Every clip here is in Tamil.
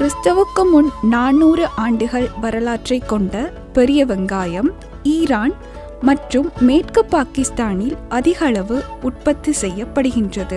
கிறிஸ்தவுக்கு முன் நானூறு ஆண்டுகள் வரலாற்றை கொண்ட பெரிய வெங்காயம் ஈரான் மற்றும் மேற்கு பாகிஸ்தானில் அதிக அளவு உற்பத்தி செய்யப்படுகின்றது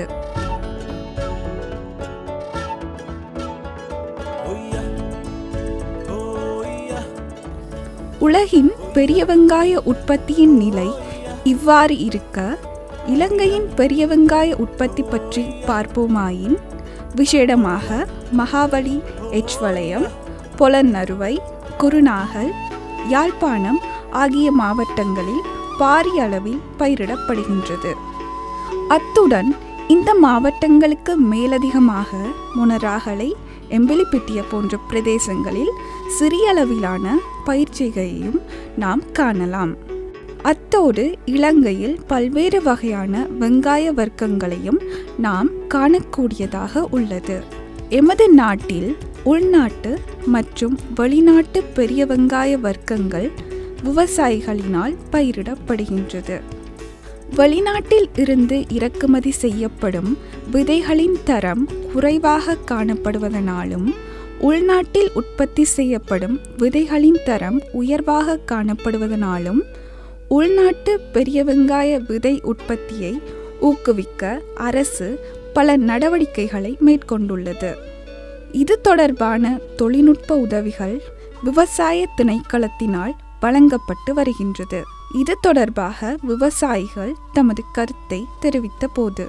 உலகின் பெரிய வெங்காய உற்பத்தியின் நிலை இவ்வாறு இருக்க இலங்கையின் பெரிய வெங்காய உற்பத்தி பற்றி பார்ப்போமாயின் விசேடமாக மகாபலி எச் வலயம் பொலன்னறுவை குருநாகல் யாழ்ப்பாணம் ஆகிய மாவட்டங்களில் பாரிய அளவில் பயிரிடப்படுகின்றது அத்துடன் இந்த மாவட்டங்களுக்கு மேலதிகமாக முனராகலை எம்பிலிப்பிட்டிய போன்ற பிரதேசங்களில் சிறிய அளவிலான பயிர்ச்செய்கையையும் நாம் காணலாம் அத்தோடு இலங்கையில் பல்வேறு வகையான வெங்காய வர்க்கங்களையும் நாம் காணக்கூடியதாக உள்ளது எமது நாட்டில் உள்நாட்டு மற்றும் வெளிநாட்டு பெரிய வெங்காய வர்க்கங்கள் விவசாயிகளினால் பயிரிடப்படுகின்றது வெளிநாட்டில் இருந்து இறக்குமதி செய்யப்படும் விதைகளின் தரம் குறைவாக காணப்படுவதனாலும் உள்நாட்டில் உற்பத்தி செய்யப்படும் விதைகளின் தரம் உயர்வாக காணப்படுவதனாலும் உள்நாட்டு பெரிய வெங்காய விதை உற்பத்தியை ஊக்குவிக்க அரசு பல நடவடிக்கைகளை மேற்கொண்டுள்ளது இது தொடர்பான தொழில்நுட்ப உதவிகள் விவசாய திணைக்களத்தினால் வழங்கப்பட்டு வருகின்றது இது தொடர்பாக விவசாயிகள் தமது கருத்தை தெரிவித்த போது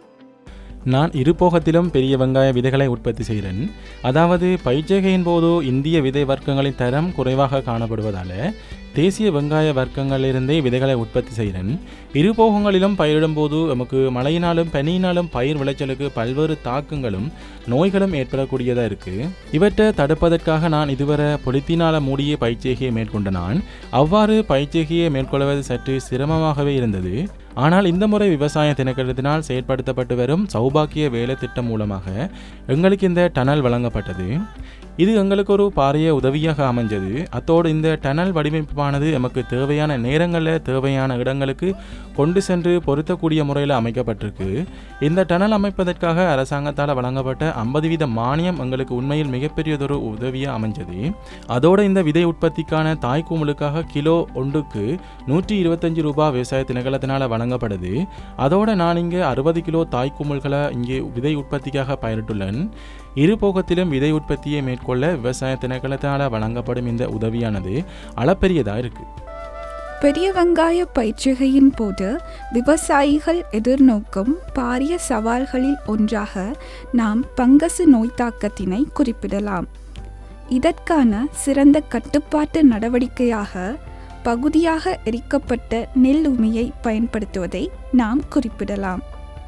நான் இருபோகத்திலும் பெரிய வெங்காய விதைகளை உற்பத்தி செய்கிறேன் அதாவது பயிற்சிகையின் போது இந்திய விதை வர்க்கங்களின் தரம் குறைவாக காணப்படுவதால் தேசிய வெங்காய வர்க்கங்களிலிருந்தே விதைகளை உற்பத்தி செய்கிறேன் இருபோகங்களிலும் பயிரிடும் போது நமக்கு மழையினாலும் பனியினாலும் பயிர் விளைச்சலுக்கு பல்வேறு தாக்கங்களும் நோய்களும் ஏற்படக்கூடியதாக இருக்குது இவற்றை தடுப்பதற்காக நான் இதுவரை பொலித்தீனால மூடிய பயிற்சிகையை மேற்கொண்ட நான் அவ்வாறு பயிற்சிகையை மேற்கொள்வது சற்று சிரமமாகவே இருந்தது ஆனால் இந்த முறை விவசாய திணைக்களத்தினால் செயற்படுத்தப்பட்டு வரும் சௌபாக்கிய வேலை திட்டம் மூலமாக எங்களுக்கு இந்த டனல் வழங்கப்பட்டது இது எங்களுக்கு ஒரு பாரிய உதவியாக அமைஞ்சது அத்தோடு இந்த டனல் வடிவமைப்பானது நமக்கு தேவையான நேரங்களில் தேவையான இடங்களுக்கு கொண்டு சென்று பொருத்தக்கூடிய முறையில் அமைக்கப்பட்டிருக்கு இந்த டனல் அமைப்பதற்காக அரசாங்கத்தால் வழங்கப்பட்ட ஐம்பது வீத மானியம் எங்களுக்கு உண்மையில் மிகப்பெரியதொரு உதவியாக அமைஞ்சது அதோடு இந்த விதை உற்பத்திக்கான தாய் கூமலுக்காக கிலோ ஒன்றுக்கு நூற்றி இருபத்தஞ்சு ரூபாய் விவசாய திணைக்களத்தினால் வழங்கப்படுது அதோடு நான் இங்கே அறுபது கிலோ தாய் குமிழ்களை இங்கே விதை உற்பத்திக்காக பயிரிட்டுள்ளேன் இரு போகத்திலும் விதை உற்பத்தியை மேற்கொள்ள விவசாய திணைக்களத்தினால் வழங்கப்படும் இந்த உதவியானது அளப்பெரியதாக இருக்குது பெரிய வெங்காய பயிற்சிகையின் போது விவசாயிகள் எதிர்நோக்கும் பாரிய சவால்களில் ஒன்றாக நாம் பங்கசு நோய் தாக்கத்தினை குறிப்பிடலாம் இதற்கான சிறந்த கட்டுப்பாட்டு நடவடிக்கையாக பகுதியாக எரிக்கப்பட்ட நெல் உமியை பயன்படுத்துவதை நாம் குறிப்பிடலாம்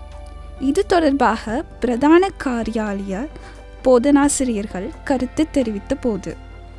இது தொடர்பாக பிரதான காரியாலய போதனாசிரியர்கள் கருத்து தெரிவித்த போது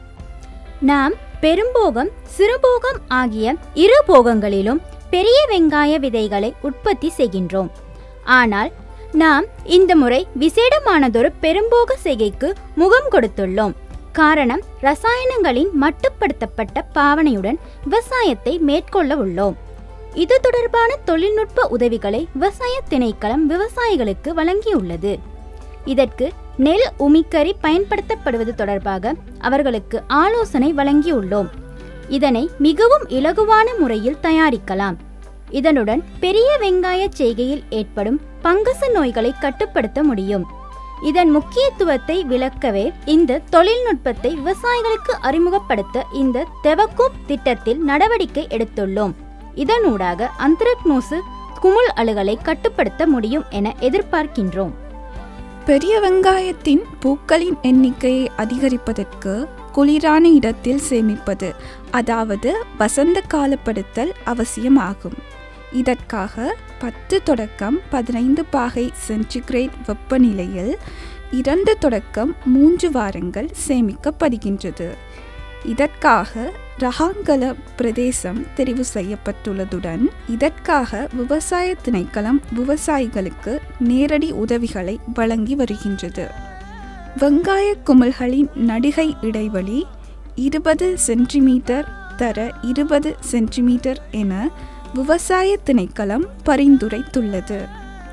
நாம் பெரும்போகம் சிறுபோகம் ஆகிய இரு போகங்களிலும் பெரிய வெங்காய விதைகளை உற்பத்தி செய்கின்றோம் ஆனால் நாம் இந்த முறை விசேடமானதொரு பெரும்போக செய்கைக்கு முகம் கொடுத்துள்ளோம் காரணம் ரசாயனங்களின் மட்டுப்படுத்தப்பட்ட பாவனையுடன் விவசாயத்தை மேற்கொள்ள உள்ளோம் இது தொடர்பான தொழில்நுட்ப உதவிகளை விவசாய திணைக்களம் விவசாயிகளுக்கு வழங்கியுள்ளது இதற்கு நெல் உமிக்கரி பயன்படுத்தப்படுவது தொடர்பாக அவர்களுக்கு ஆலோசனை வழங்கியுள்ளோம் இதனை மிகவும் இலகுவான முறையில் தயாரிக்கலாம் இதனுடன் பெரிய வெங்காய செய்கையில் ஏற்படும் பங்கச நோய்களை கட்டுப்படுத்த முடியும் இதன் முக்கியத்துவத்தை விளக்கவே இந்த தொழில்நுட்பத்தை விவசாயிகளுக்கு அறிமுகப்படுத்த இந்த தெவக்கூப் திட்டத்தில் நடவடிக்கை எடுத்துள்ளோம் இதனூடாக அந்திரக்னோசு குமுள் அழுகலை கட்டுப்படுத்த முடியும் என எதிர்பார்க்கின்றோம் பெரிய வெங்காயத்தின் பூக்களின் எண்ணிக்கையை அதிகரிப்பதற்கு குளிரான இடத்தில் சேமிப்பது அதாவது வசந்த காலப்படுத்தல் அவசியமாகும் இதற்காக பத்து தொடக்கம் பதினைந்து பாகை சென்டிகிரேட் வெப்பநிலையில் இரண்டு தொடக்கம் மூன்று வாரங்கள் சேமிக்கப்படுகின்றது இதற்காக ரஹாங்கல பிரதேசம் தெரிவு செய்யப்பட்டுள்ளதுடன் இதற்காக விவசாய திணைக்களம் விவசாயிகளுக்கு நேரடி உதவிகளை வழங்கி வருகின்றது வெங்காய குமிழ்களின் நடுகை இடைவெளி இருபது சென்டிமீட்டர் தர இருபது சென்டிமீட்டர் என விவசாய திணைக்களம் பரிந்துரைத்துள்ளது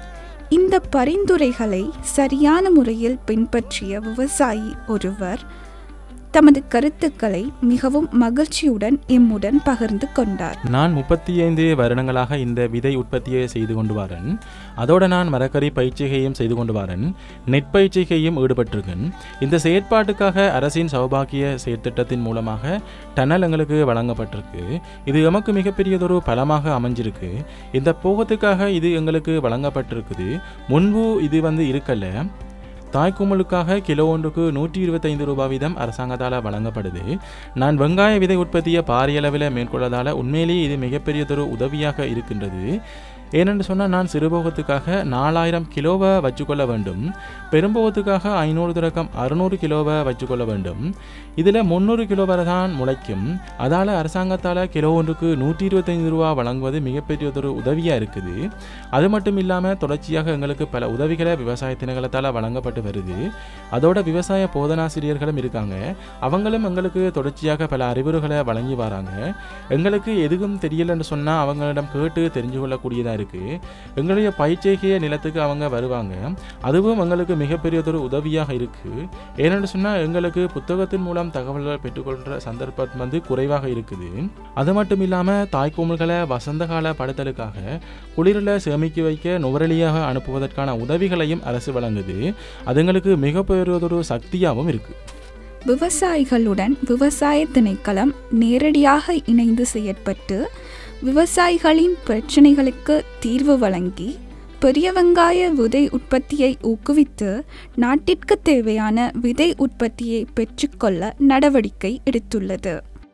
இந்த பரிந்துரைகளை சரியான முறையில் பின்பற்றிய விவசாயி ஒருவர் தமது கருத்துக்களை மிகவும் மகிழ்ச்சியுடன் எம்முடன் பகிர்ந்து கொண்டார் நான் முப்பத்தி ஐந்து வருடங்களாக இந்த விதை உற்பத்தியை செய்து கொண்டு வரேன் அதோட நான் மரக்கறி பயிற்சிகையும் செய்து கொண்டு வரேன் நெற்பயிற்சிகையும் ஈடுபட்டிருக்கேன் இந்த செயற்பாட்டுக்காக அரசின் சௌபாக்கிய செயற்திட்டத்தின் மூலமாக டனல் எங்களுக்கு வழங்கப்பட்டிருக்கு இது எமக்கு மிகப்பெரியதொரு பலமாக அமைஞ்சிருக்கு இந்த போகத்துக்காக இது எங்களுக்கு வழங்கப்பட்டிருக்குது முன்பு இது வந்து இருக்கல தாய்க்குமலுக்காக கிலோ ஒன்றுக்கு நூற்றி இருபத்தைந்து ரூபாய் வீதம் அரசாங்கத்தால் வழங்கப்படுது நான் வெங்காய விதை உற்பத்தியை பாரிய அளவில் மேற்கொள்ளதால் உண்மையிலேயே இது மிகப்பெரியதொரு உதவியாக இருக்கின்றது ஏனென்று சொன்னால் நான் சிறுபோகத்துக்காக நாலாயிரம் கிலோவை வச்சுக்கொள்ள வேண்டும் பெரும்போகத்துக்காக ஐநூறு தொடக்கம் அறுநூறு கிலோவை வச்சுக்கொள்ள வேண்டும் இதில் முந்நூறு கிலோ வரை தான் முளைக்கும் அதால் அரசாங்கத்தால் கிலோ ஒன்றுக்கு நூற்றி இருபத்தைந்து ரூபா வழங்குவது மிகப்பெரியதொரு உதவியாக இருக்குது அது மட்டும் இல்லாமல் தொடர்ச்சியாக எங்களுக்கு பல உதவிகளை விவசாய திணைக்களத்தால் வழங்கப்பட்டு வருது அதோட விவசாய போதனாசிரியர்களும் இருக்காங்க அவங்களும் எங்களுக்கு தொடர்ச்சியாக பல அறிவுரைகளை வழங்கி வராங்க எங்களுக்கு எதுவும் தெரியலன்னு சொன்னால் அவங்களிடம் கேட்டு தெரிஞ்சு கொள்ளக்கூடியதாக இருக்குது எங்களுடைய பயிற்சிகைய நிலத்துக்கு அவங்க வருவாங்க அதுவும் எங்களுக்கு மிகப்பெரியதொரு உதவியாக இருக்குது ஏனென்று சொன்னால் எங்களுக்கு புத்தகத்தின் மூலம் தகவல்கள் பெற்றுக்கொள்கிற சந்தர்ப்பம் வந்து குறைவாக இருக்குது அது மட்டும் இல்லாமல் தாய்க்கோமல்களை வசந்த கால படுத்தலுக்காக குளிரில் சேமிக்க வைக்க நுவரலியாக அனுப்புவதற்கான உதவிகளையும் அரசு வழங்குது அது எங்களுக்கு மிகப்பெரியதொரு சக்தியாகவும் இருக்குது விவசாயிகளுடன் விவசாய திணைக்களம் நேரடியாக இணைந்து செயற்பட்டு விவசாயிகளின் பிரச்சனைகளுக்கு தீர்வு வழங்கி பெரிய வெங்காய விதை உற்பத்தியை ஊக்குவித்து நாட்டிற்கு தேவையான விதை உற்பத்தியை பெற்றுக்கொள்ள நடவடிக்கை எடுத்துள்ளது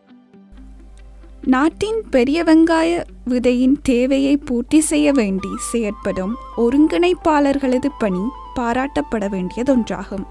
நாட்டின் பெரிய வெங்காய விதையின் தேவையை பூர்த்தி செய்ய வேண்டி செயற்படும் ஒருங்கிணைப்பாளர்களது பணி பாராட்டப்பட வேண்டியதொன்றாகும்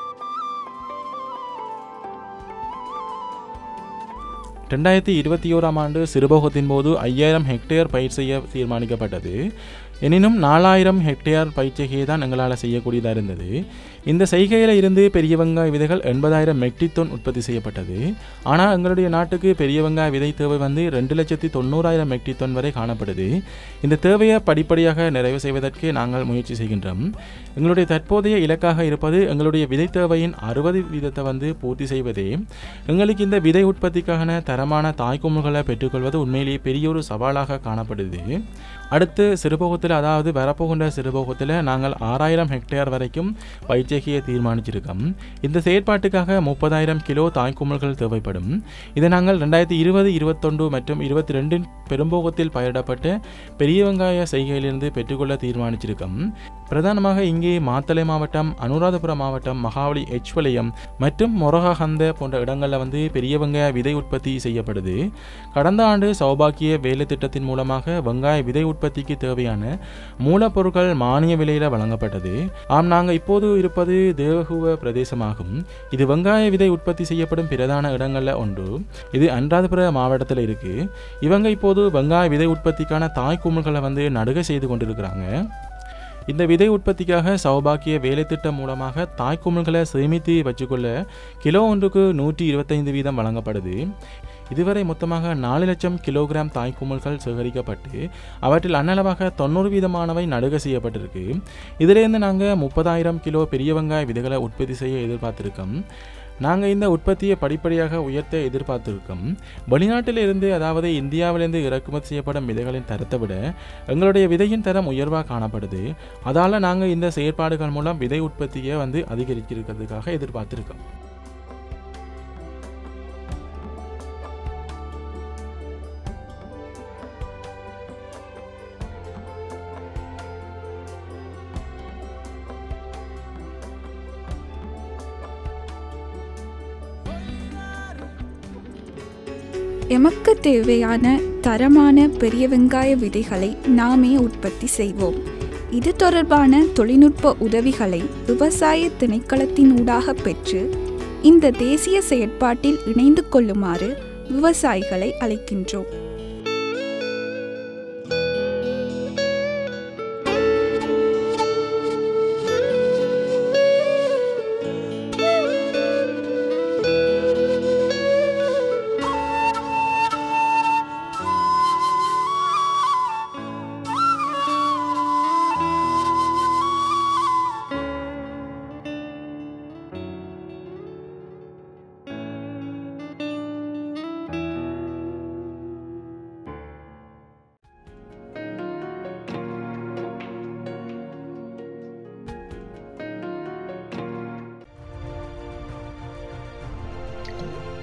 ரெண்டாயிரத்தி இருபத்தி ஓராம் ஆண்டு சிறுபோகத்தின் போது ஐயாயிரம் ஹெக்டேர் பயிர் செய்ய தீர்மானிக்கப்பட்டது எனினும் நாலாயிரம் ஹெக்டேர் பயிற்சிகையை தான் எங்களால் செய்யக்கூடியதாக இருந்தது இந்த செய்கையில் இருந்து பெரிய வெங்காய விதைகள் எண்பதாயிரம் மெட்ரிக் டன் உற்பத்தி செய்யப்பட்டது ஆனால் எங்களுடைய நாட்டுக்கு பெரிய வெங்காய விதை தேவை வந்து ரெண்டு லட்சத்தி தொண்ணூறாயிரம் மெட்ரிக் டன் வரை காணப்படுது இந்த தேவையை படிப்படியாக நிறைவு செய்வதற்கு நாங்கள் முயற்சி செய்கின்றோம் எங்களுடைய தற்போதைய இலக்காக இருப்பது எங்களுடைய விதை தேவையின் அறுபது வீதத்தை வந்து பூர்த்தி செய்வதே எங்களுக்கு இந்த விதை உற்பத்திக்கான தரமான தாய்க்குமுல்களை பெற்றுக்கொள்வது உண்மையிலேயே பெரிய ஒரு சவாலாக காணப்படுது அடுத்து சிறுபோகத்தில் அதாவது வரப்போகின்ற சிறுபோகத்தில் நாங்கள் ஆறாயிரம் ஹெக்டேர் வரைக்கும் பயிற்சிகையை தீர்மானிச்சிருக்கோம் இந்த செயற்பாட்டுக்காக முப்பதாயிரம் கிலோ தாய்க்குமல்கள் தேவைப்படும் இதை நாங்கள் ரெண்டாயிரத்தி இருபது இருபத்தொன்று மற்றும் இருபத்தி ரெண்டின் பெரும்போகத்தில் பயிரிடப்பட்ட பெரிய வெங்காய செய்கையிலிருந்து பெற்றுக்கொள்ள தீர்மானிச்சிருக்கோம் பிரதானமாக இங்கே மாத்தளை மாவட்டம் அனுராதபுரம் மாவட்டம் மகாவலி எச் வலயம் மற்றும் மொரகாஹந்த போன்ற இடங்களில் வந்து பெரிய வெங்காய விதை உற்பத்தி செய்யப்படுது கடந்த ஆண்டு சௌபாக்கிய வேலை திட்டத்தின் மூலமாக வெங்காய விதை உற்பத்திக்கு தேவையான மூலப்பொருட்கள் மானிய விலையில் வழங்கப்பட்டது ஆம் நாங்கள் இப்போது இருப்பது தேவகுவ பிரதேசமாகும் இது வெங்காய விதை உற்பத்தி செய்யப்படும் பிரதான இடங்களில் ஒன்று இது அனுராதபுர மாவட்டத்தில் இருக்கு இவங்க இப்போது வெங்காய விதை உற்பத்திக்கான தாய் குமிழ்களை வந்து நடுகை செய்து கொண்டிருக்கிறாங்க இந்த விதை உற்பத்திக்காக சௌபாக்கிய வேலைத்திட்டம் மூலமாக தாய்க்குமிழ்களை சேமித்து வச்சுக்கொள்ள கிலோ ஒன்றுக்கு நூற்றி இருபத்தைந்து வீதம் வழங்கப்படுது இதுவரை மொத்தமாக நாலு லட்சம் கிலோகிராம் தாய்க்குமிழ்கள் சேகரிக்கப்பட்டு அவற்றில் அன்னளவாக தொண்ணூறு வீதமானவை நடுக செய்யப்பட்டிருக்கு இதிலேருந்து நாங்கள் முப்பதாயிரம் கிலோ பெரிய வெங்காய விதைகளை உற்பத்தி செய்ய எதிர்பார்த்திருக்கோம் நாங்கள் இந்த உற்பத்தியை படிப்படியாக உயர்த்த எதிர்பார்த்திருக்கோம் வெளிநாட்டிலிருந்து அதாவது இந்தியாவிலிருந்து இறக்குமதி செய்யப்படும் விதைகளின் தரத்தை விட எங்களுடைய விதையின் தரம் உயர்வாக காணப்படுது அதால் நாங்கள் இந்த செயற்பாடுகள் மூலம் விதை உற்பத்தியை வந்து அதிகரிக்கிறதுக்காக எதிர்பார்த்திருக்கோம் எமக்கு தேவையான தரமான பெரிய வெங்காய விதைகளை நாமே உற்பத்தி செய்வோம் இது தொடர்பான தொழில்நுட்ப உதவிகளை விவசாய திணைக்களத்தினூடாக பெற்று இந்த தேசிய செயற்பாட்டில் இணைந்து கொள்ளுமாறு விவசாயிகளை அழைக்கின்றோம் வணக்கம்